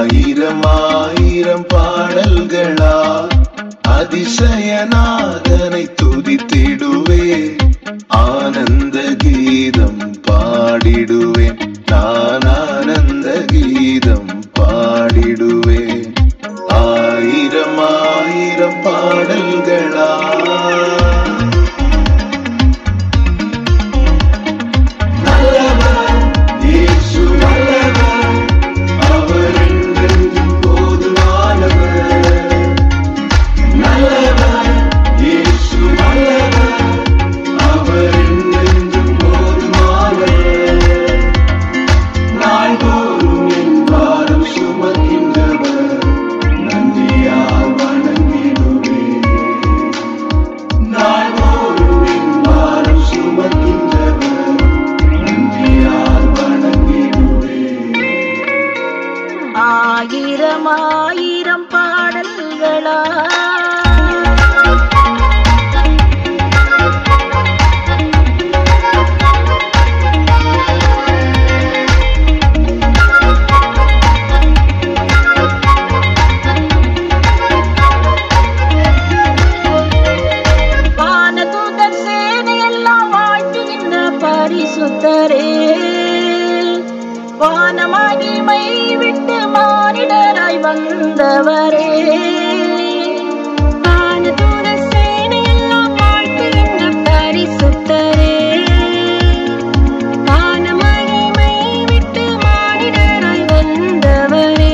ஆயிரம் ஆயிரம் பாடல்களா அதிசயநாதனை துதித்திடுவே ஆனந்த கீதம் பாடிடுவேன் நான் ஆனந்த கீதம் பாடிடுவேன் ஆயிரம் ஆயிரம் பாடல்களா நல்லவர் இயேசு நல்லவர் அவர் என்றென்றும் போதுமானவர் நல்லவர் இயேசு நல்லவர் அவர் என்றென்றும் போதுமானவர் நாள்தோறும் என் பாரம் சுமக்கின்றவர் நன்றியால் வணங்கிடுவேன் நாள்தோறும் என் பாரம் சுமக்கின்றவர் நன்றியால் வணங்கிடுவேன் ஆயிரம் ஆயிரம் பாடல்களா வானதூதர் சேனையெல்லாம் வாழ்த்துகின்ற பரிசுத்தரே வானமகிமை விட்டு மானிடராய் வந்தவரே வானதூதர் சேனையெல்லாம் வாழ்த்துகின்ற பரிசுத்தரே வானமகிமை விட்டு மானிடராய் வந்தவரே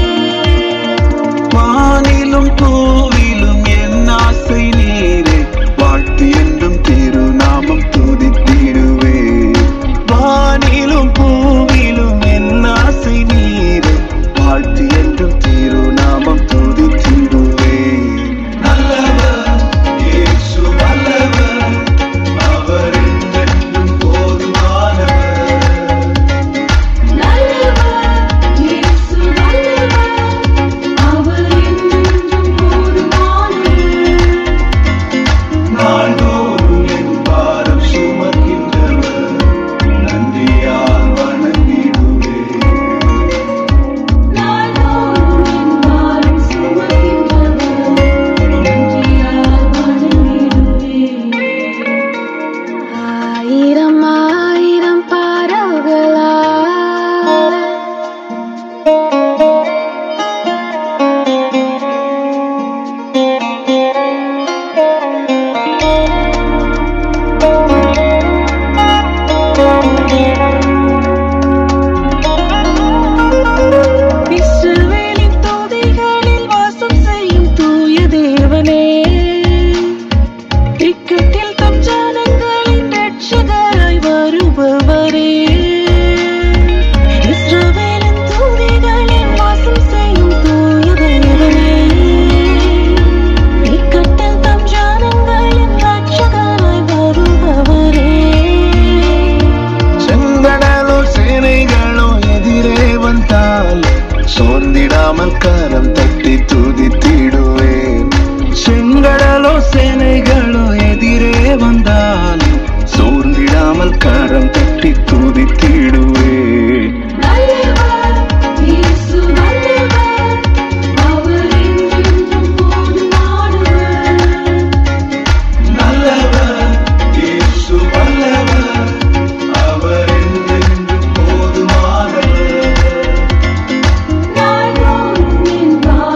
வானிலும் பூவிலும் என் ஆசை நீரே வாழ்த்து என்றும் திருநாமம் துதித்திடுவே வானிலும் பூவிலும் என் ஆசை நீரே வாழ்த்து என்றும் திருநாமம் துதித்திடுவே நல்லவர் இயேசு வல்லவர் அவர் என்றென்றும் போதுமானவர் நல்லவர் இயேசு வல்லவர் அவர் என்றென்றும் போதுமானவர் நாள்தோறும் என் பாரம் சுமக்கின்றவர் நன்றியால் வணங்கிடுவேன் நாள்தோறும் என் பாரம் சுமக்கின்றவர் நன்றியால் வணங்கிடுவேன் ஆயிரம் ஆயிரம் பாடல்களா இஸ்ரவேலின் தூதிகளில் வாசம் செய்யும் தூய தேவனே இக்கட்டில் தம் ஜனங்களின் ரட்சகராய் வருபவரே இஸ்ரவேலின் தூதிகளில் வாசம் செய்யும் தூய தேவனே இக்கட்டில் தம் ஜனங்களின் ரட்சகராய் வருபவரே செங்கடலோ சேனைகளோ எதிரே வந்தால் சோர்ந்திடாமல் கரம் தட்டி துதித்திடுவேன் செங்கடலோ சேனைகளோ எதிரே வந்தால் சோர்ந்திடாமல் கரம் தட்டி துதித்திடுவேன் நல்லவர் இயேசு நல்லவர் அவர் என்றென்றும் போதுமானவர் நல்லவர் இயேசு வல்லவர் அவர் என்றென்றும் போதுமானவர் நாள்தோறும் என்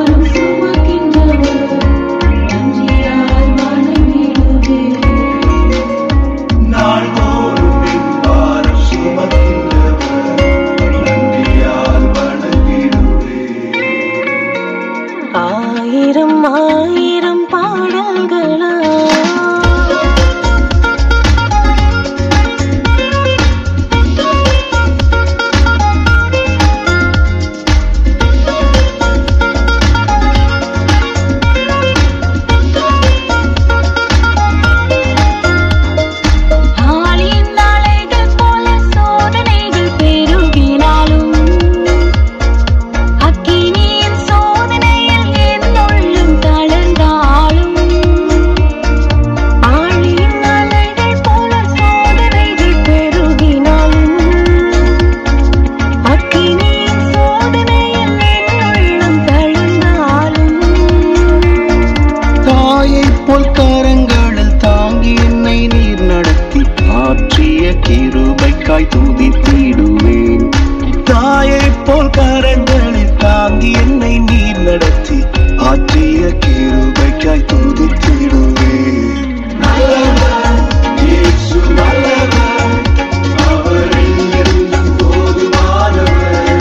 போல் கரங்களில் தாங்கி என்னை நீர் நடத்தி ஆற்றிய கிருபைக்காய் துதித்திடுவே நல்லவர் இயேசு நல்லவர் அவர் என்றும் போதுமானவர்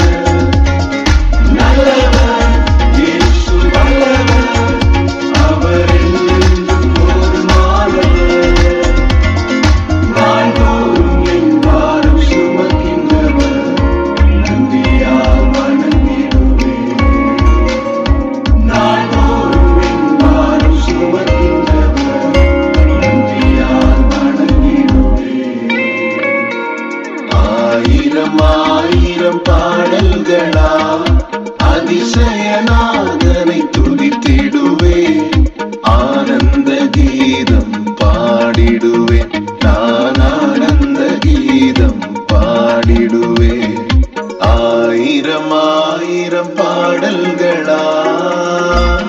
நல்லவர் இயேசு நல்லவர் அவர் என்றும் போதுமானவர் நாள்தோறும் என் பாரம் சுமக்கின்றவர் நன்றியால் வணங்கிடுவேன் நாள்தோறும் என் பாரம் சுமக்கின்றவர் நன்றியால் வணங்கிடுவேன் ஆயிரம் ஆயிரம் பாடல்களா அதிசயநாதனை துதித்திடுவேன் ஆனந்த கீதம் பாடிடுவேன் நான் ஆனந்த கீதம் பாடிடுவேன் ஆயிரம் ஆயிரம் பாடல்களா